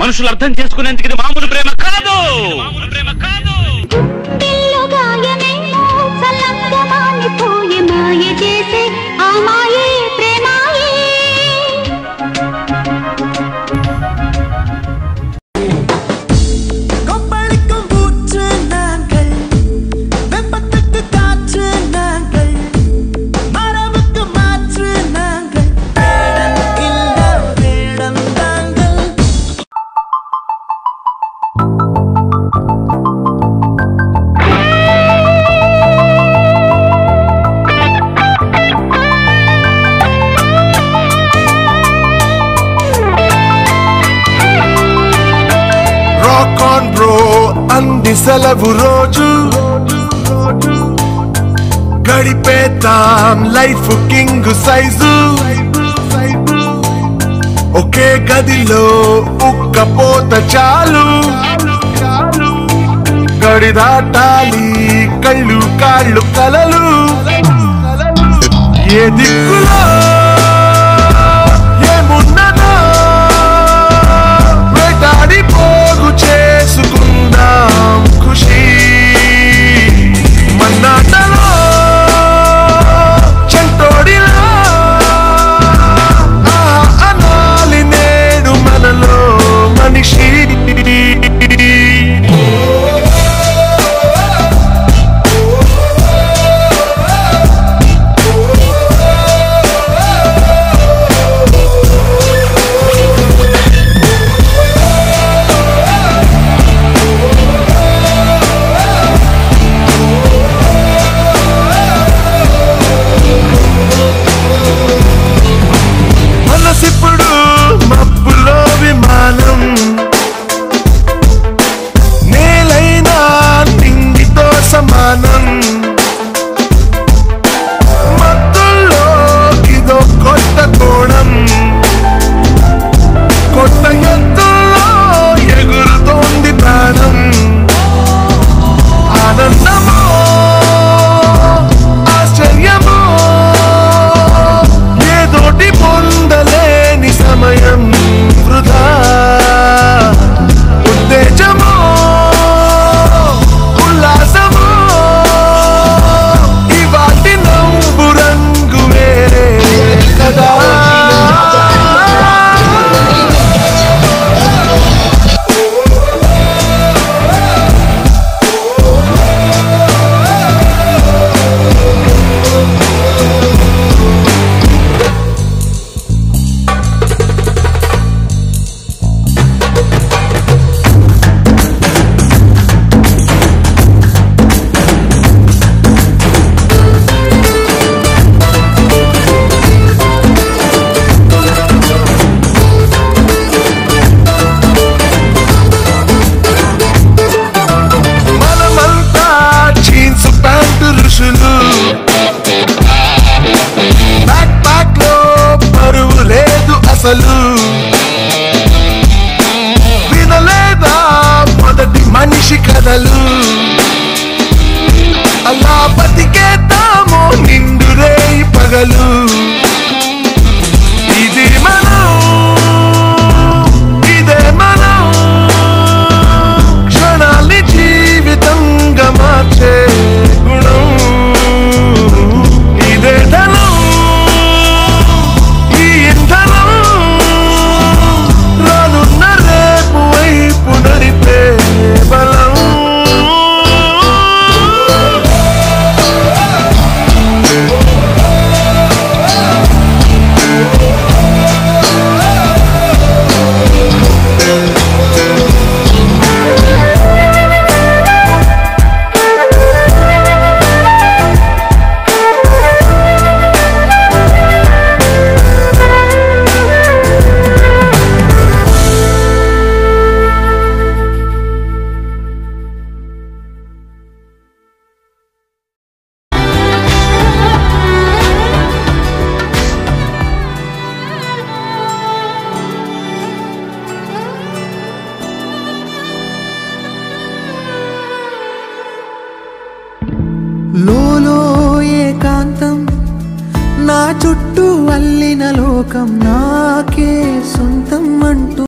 మనుషులు అర్థం చేసుకునేందుకు ఇది మామూలు ప్రేమ కాదు మామూలు ప్రేమ కాదు గుండెల్లో గాయమేమో చల్లంగా మానిపోయే మాయ చేసే ఆ మాయే ప్రేమాయే கொப்பளிக்கும் ஊற்று நாங்கள் வெப்பத்துக்கு காற்று நாங்கள் மரபுக்கு மாற்று நாங்கள் வேடம் இல்ல வேடம் தாங்கள் రాక్ ఆన్ బ్రో అంది సెలవు రోజు గడిపేద్దాం లైఫ్ కింగ్ సైజు ఒకే గదిలో ఉక్కపోత చాలు గడి దాటాలి కళ్ళు కాళ్ళు కలలు ఏ దిక్కులో ఏమున్నదో వేటాడి పోగు చేసుకుందాం ఖుషి మన్నాటలో చెంటోడిలో ఆహా అనాలి నేడు మనలో మనిషి మనసిప్పుడు మబ్బులో విమానం నేలైనా నింగితో సమానం మత్తుల్లో ఇదో కొత్త కోణం కొత్త ఎత్తుల్లో ఎగురుతోంది ప్రాణం ఆనందమో ఆశ్చర్యమో ఏదోటి పొందలేని సమయం వృధా ఉత్తేజమో ఉల్లాసమో ఇవాటి నవ్వు రంగు వేరే కదా మనమంతా జీన్స్ ప్యాంటు ఋషులు బ్యాక్ ప్యాక్ లో బరువు లేదు అసలు వినలేదా మొదటి మనిషి కథలు అలా బతికేద్దాము నిండు రేయి పగలు ఇది మనం ఇదే మనం క్షణాల్ని జీవితంగా మార్చే గుణం ఇదే ధనం ఈ ఇంధనం రానున్న రేపు వైపు నడిపే బలం లోలో ఏకాంతం నా చుట్టూ అల్లిన లోకం